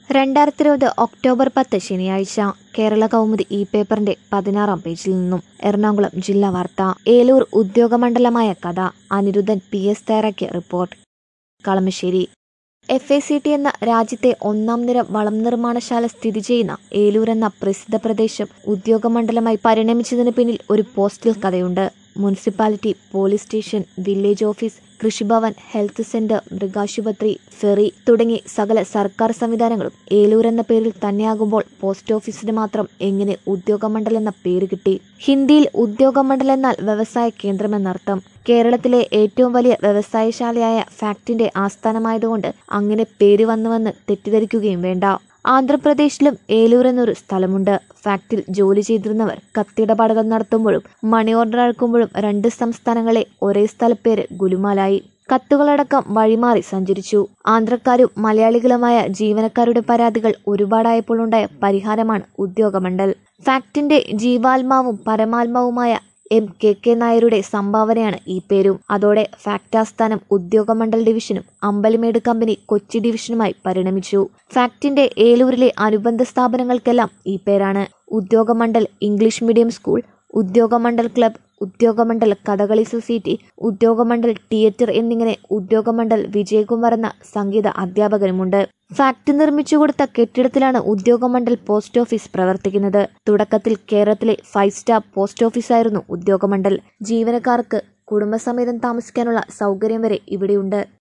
രണ്ടായിരത്തി ഇരുപത് ഒക്ടോബർ പത്ത് ശനിയാഴ്ച കേരള കൗമുദി ഈ പേപ്പറിന്റെ പതിനാറാം പേജിൽ നിന്നും എറണാകുളം ജില്ലാ വാർത്ത ഏലൂർ ഉദ്യോഗമണ്ഡലമായ കഥ അനിരുദ്ധൻ പി എസ് തയ്യാറാക്കിയ report Kalamassery F A C T എന്ന രാജ്യത്തെ ഒന്നാം നിര വളം നിർമ്മാണശാല സ്ഥിതി ചെയ്യുന്ന ഏലൂർ എന്ന പ്രസിദ്ധ പ്രദേശം ഉദ്യോഗമണ്ഡലമായി പരിണമിച്ചതിന് പിന്നിൽ ഒരു പോസ്റ്റൽ കഥയുണ്ട് municipality police station village office Krishibhavan health centre മൃഗാശുപത്രി ഫെറി തുടങ്ങി സകല സർക്കാർ സംവിധാനങ്ങളും ഏലൂർ എന്ന പേരിൽ തന്നെയാകുമ്പോൾ പോസ്റ്റ് ഓഫീസിന് മാത്രം എങ്ങനെ ഉദ്യോഗമണ്ഡലം എന്ന പേര് കിട്ടി ഹിന്ദിയിൽ ഉദ്യോഗമണ്ഡലം എന്നാൽ വ്യവസായ കേന്ദ്രമെന്നർത്ഥം കേരളത്തിലെ ഏറ്റവും വലിയ വ്യവസായശാലയായ ഫാക്ടിന്റെ ആസ്ഥാനമായതുകൊണ്ട് അങ്ങനെ പേര് വന്നുവെന്ന് തെറ്റിദ്ധരിക്കുകയും വേണ്ട ആന്ധ്രാപ്രദേശിലും ഏലൂർ എന്നൊരു സ്ഥലമുണ്ട് ഫാക്ടിൽ ജോലി ചെയ്തിരുന്നവർ കത്തിടപാടുകൾ നടത്തുമ്പോഴും മണി ഓർഡർ അയക്കുമ്പോഴും രണ്ട് സംസ്ഥാനങ്ങളെ ഒരേ സ്ഥലപ്പേര് ഗുലുമാലായി കത്തുകളടക്കം വഴിമാറി സഞ്ചരിച്ചു ആന്ധ്രക്കാരും മലയാളികളുമായ ജീവനക്കാരുടെ പരാതികൾ ഒരുപാടായപ്പോൾ ഉണ്ടായ പരിഹാരമാണ് ഉദ്യോഗമണ്ഡൽ ഫാക്ടിന്റെ ജീവാത്മാവും പരമാത്മാവുമായ എം കെ കെ നായരുടെ സംഭാവനയാണ് ഈ പേരും അതോടെ ഫാക്ടാസ്ഥാനം ഉദ്യോഗമണ്ഡൽ ഡിവിഷനും അമ്പലിമേട് കമ്പനി കൊച്ചി ഡിവിഷനുമായി പരിണമിച്ചു ഫാക്ടിന്റെ ഏലൂരിലെ അനുബന്ധ സ്ഥാപനങ്ങൾക്കെല്ലാം ഈ പേരാണ് Udyogamandal English medium school Udyogamandal club Udyogamandal Kathakali society Udyogamandal theatre എന്നിങ്ങനെ ഉദ്യോഗമണ്ഡൽ വിജയകുമാർ എന്ന സംഗീത അധ്യാപകനുമുണ്ട് ഫാക്ട് നിർമ്മിച്ചു കൊടുത്ത കെട്ടിടത്തിലാണ് ഉദ്യോഗമണ്ഡൽ പോസ്റ്റ് ഓഫീസ് പ്രവർത്തിക്കുന്നത് തുടക്കത്തിൽ കേരളത്തിലെ ഫൈവ് സ്റ്റാർ പോസ്റ്റ് ഓഫീസായിരുന്നു ഉദ്യോഗമണ്ഡൽ ജീവനക്കാർക്ക് കുടുംബസമേതം താമസിക്കാനുള്ള സൗകര്യം വരെ ഇവിടെയുണ്ട്